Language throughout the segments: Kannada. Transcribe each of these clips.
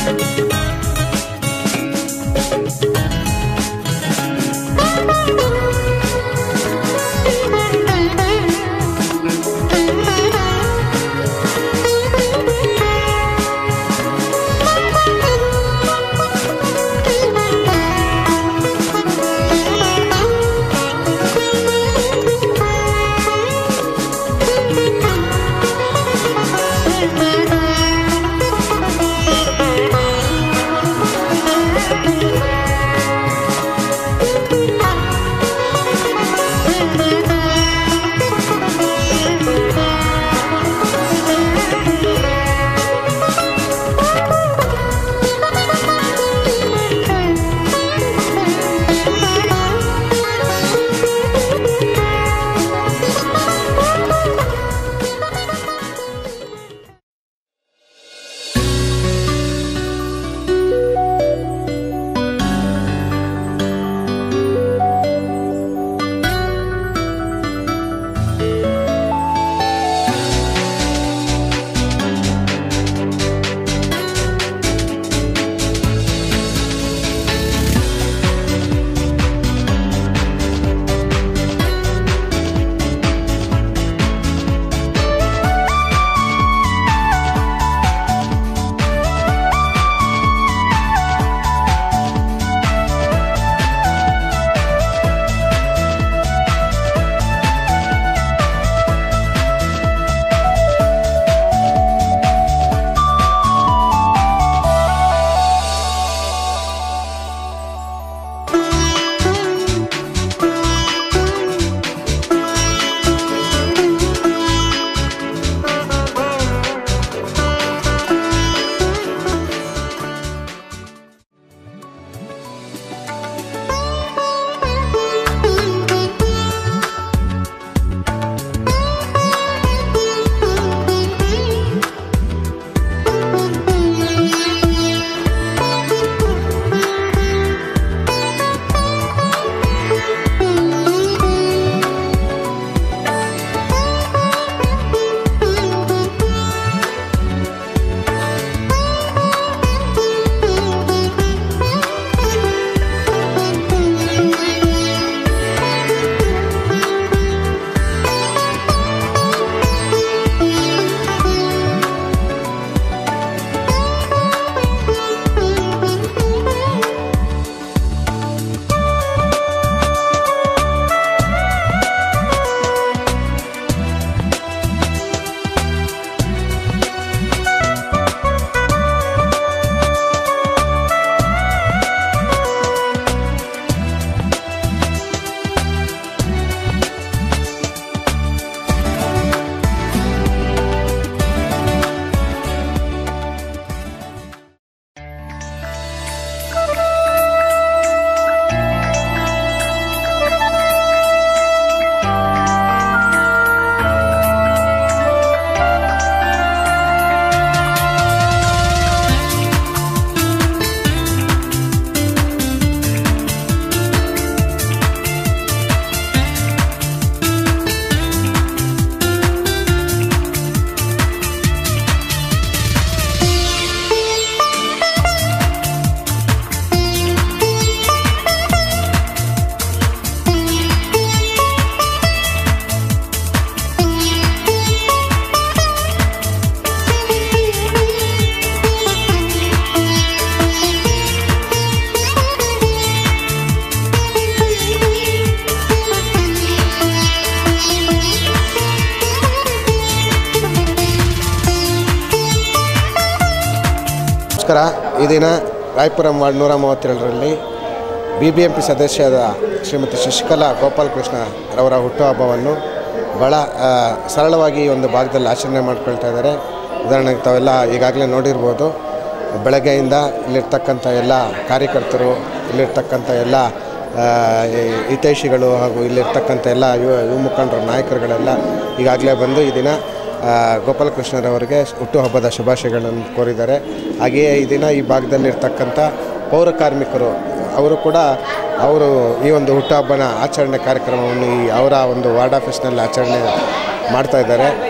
ನಮಸ್ಕಾರ ಈ ದಿನ ರಾಯಪುರಂ ವಾರ್ಡ್ ನೂರ ಮೂವತ್ತೇಳರಲ್ಲಿ ಬಿ ಬಿ ಎಂ ಪಿ ಸದಸ್ಯರಾದ ಶ್ರೀಮತಿ ಶಶಿಕಲಾ ಗೋಪಾಲಕೃಷ್ಣ ರವರ ಹುಟ್ಟುಹಬ್ಬವನ್ನು ಭಾಳ ಆ, ಸರಳವಾಗಿ ಈ ಒಂದು ಭಾಗದಲ್ಲಿ ಆಚರಣೆ ಮಾಡ್ಕೊಳ್ತಾ ಇದ್ದಾರೆ ಉದಾಹರಣೆಗೆ ತಾವೆಲ್ಲ ಈಗಾಗಲೇ ನೋಡಿರ್ಬೋದು ಬೆಳಗ್ಗೆಯಿಂದ ಇಲ್ಲಿರ್ತಕ್ಕಂಥ ಎಲ್ಲ ಕಾರ್ಯಕರ್ತರು ಇಲ್ಲಿರ್ತಕ್ಕಂಥ ಎಲ್ಲ ಆ, ಈ- ಹಿತೈಷಿಗಳು ಹಾಗೂ ಇಲ್ಲಿರ್ತಕ್ಕಂಥ ಎಲ್ಲ ಯುವ ಯುವ ಮುಖಂಡರು ನಾಯಕರುಗಳೆಲ್ಲ ಈಗಾಗಲೇ ಬಂದು ಈ ದಿನ ಆ, ಗೋಪಾಲಕೃಷ್ಣರವರಿಗೆ ಹುಟ್ಟುಹಬ್ಬದ ಶುಭಾಶಯಗಳನ್ನು ಕೋರಿದ್ದಾರೆ ಹಾಗೆಯೇ ಈ ದಿನ ಈ ಭಾಗದಲ್ಲಿರ್ತಕ್ಕಂಥ ಪೌರ ಕಾರ್ಮಿಕರು ಅವರು ಕೂಡ ಅವರು ಈ ಒಂದು ಹುಟ್ಟುಹಬ್ಬನ ಆಚರಣೆ ಕಾರ್ಯಕ್ರಮವನ್ನು ಈ ಅವರ ಒಂದು ವಾರ್ಡ್ ಆಫೀಸ್ನಲ್ಲಿ ಆಚರಣೆ ಮಾಡ್ತಾ ಇದ್ದಾರೆ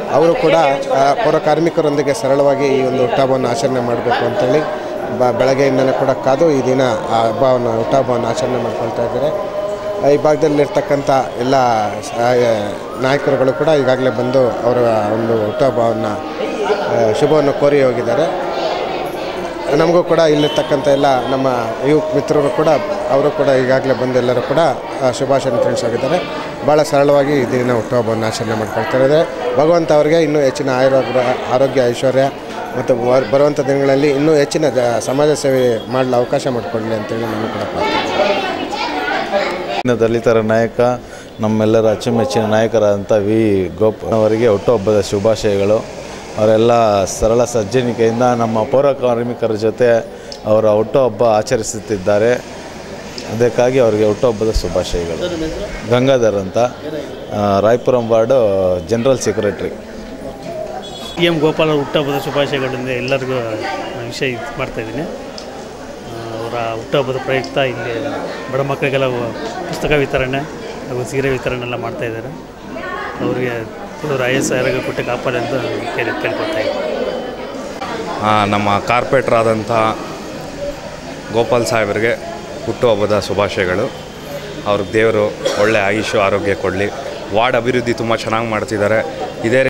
ಅವರು ಕೂಡ ಆ, ಪೌರ ಕಾರ್ಮಿಕರೊಂದಿಗೆ ಸರಳವಾಗಿ ಈ ಒಂದು ಹುಟ್ಟಹಬ್ಬವನ್ನು ಆಚರಣೆ ಮಾಡಬೇಕು ಅಂತೇಳಿ ಬ ಬೆಳಗ್ಗೆಯಿಂದನೇ ಕೂಡ ಕಾದು ಈ ದಿನ ಆ ಹಬ್ಬವನ್ನು ಹುಟ್ಟಹಬ್ಬವನ್ನು ಆಚರಣೆ ಮಾಡ್ಕೊಳ್ತಾ ಇದ್ದಾರೆ ಆ, ಈ ಭಾಗದಲ್ಲಿರ್ತಕ್ಕಂಥ ಎಲ್ಲ ಸ- ಆ, ನಾಯಕರುಗಳು ಕೂಡ ಈಗಾಗಲೇ ಬಂದು ಅವರ ಒಂದು ಹುಟ್ಟುಹಬ್ಬವನ್ನು ಆ, ಶುಭವನ್ನು ಕೋರಿ ಹೋಗಿದ್ದಾರೆ ನಮಗೂ ಕೂಡ ಇಲ್ಲಿರ್ತಕ್ಕಂಥ ಎಲ್ಲ ನಮ್ಮ ಯುವ ಮಿತ್ರರು ಕೂಡ ಅವರು ಕೂಡ ಈಗಾಗಲೇ ಬಂದು ಎಲ್ಲರೂ ಕೂಡ ಆ, ಶುಭಾಶಯ ತಿಳಿಸೋಗಿದ್ದಾರೆ ಭಾಳ ಸರಳವಾಗಿ ಈ ದಿನ ಹುಟ್ಟುಹಬ್ಬವನ್ನು ಆಚರಣೆ ಮಾಡ್ಕೊಳ್ತಾ ಇದ್ದಾರೆ ಭಗವಂತ ಅವರಿಗೆ ಇನ್ನೂ ಹೆಚ್ಚಿನ ಆಯುರ್ವೇದ ಆರೋಗ್ಯ ಐಶ್ವರ್ಯ ಮತ್ತು ಬ- ಬರುವಂಥ ದಿನಗಳಲ್ಲಿ ಇನ್ನೂ ಹೆಚ್ಚಿನ ಜ- ಸಮಾಜ ಸೇವೆ ಮಾಡಲು ಅವಕಾಶ ಮಾಡಿಕೊಡಲಿ ಅಂತೇಳಿ ನಾನು ಕೂಡ ಪ್ರಾರ್ಥನೆ ಇನ್ನು ದಲಿತರ ನಾಯಕ ನಮ್ಮೆಲ್ಲರ ಅಚ್ಚುಮೆಚ್ಚಿನ ನಾಯಕರಾದಂಥ ವಿ ಗೋಪ್ ಅವರಿಗೆ ಹುಟ್ಟುಹಬ್ಬದ ಶುಭಾಶಯಗಳು ಅವರೆಲ್ಲ ಸರಳ ಸಜ್ಜನಿಕೆಯಿಂದ ನಮ್ಮ ಪೌರ ಕಾರ್ಮಿಕರ ಜೊತೆ ಅವರ ಹುಟ್ಟುಹಬ್ಬ ಆಚರಿಸುತ್ತಿದ್ದಾರೆ ಅದಕ್ಕಾಗಿ ಅವರಿಗೆ ಹುಟ್ಟುಹಬ್ಬದ ಶುಭಾಶಯಗಳು ಗಂಗಾಧರ್ ಅಂತ ಆ, Rayapuram ward general secretary P M Gopala ಹುಟ್ಟುಹಬ್ಬದ ಶುಭಾಶಯಗಳಿಂದ ಎಲ್ಲರಿಗೂ ವಿಷಯ ಇದು ಮಾಡ್ತಾಯಿದ್ದೀನಿ ಅವರ ಹುಟ್ಟುಹಬ್ಬದ ಪ್ರಯುಕ್ತ ಇಲ್ಲಿ ಬಡ ಮಕ್ಕಳಿಗೆಲ್ಲ ಪುಸ್ತಕ ವಿತರಣೆ ಹಾಗೂ ಸೀರೆ ವಿತರಣೆ ಎಲ್ಲ ಮಾಡ್ತಾಯಿದ್ದಾರೆ ಅವರಿಗೆ ದೇವರು ಆಯಸ್ಸು ಆರೋಗ್ಯ ಕೊಟ್ಟು ಕಾಪಾಡಿ ಅಂತ ಕೇಳಿ ಕೇಳ್ಕೊತಾ ಇದ್ದೀನಿ ಆ, ನಮ್ಮ ಕಾರ್ಪೊರೇಟರ್ ಆದಂಥ ಗೋಪಾಲ್ ಸಾಹೇಬರಿಗೆ ಹುಟ್ಟುಹಬ್ಬದ ಶುಭಾಶಯಗಳು ಅವ್ರಿಗೆ ದೇವರು ಒಳ್ಳೆ ಆಯುಷ್ಯ ಆರೋಗ್ಯ ಕೊಡಲಿ ವಾರ್ಡ್ ಅಭಿವೃದ್ಧಿ ತುಂಬ ಚೆನ್ನಾಗಿ ಮಾಡ್ತಿದ್ದಾರೆ ಇದೇ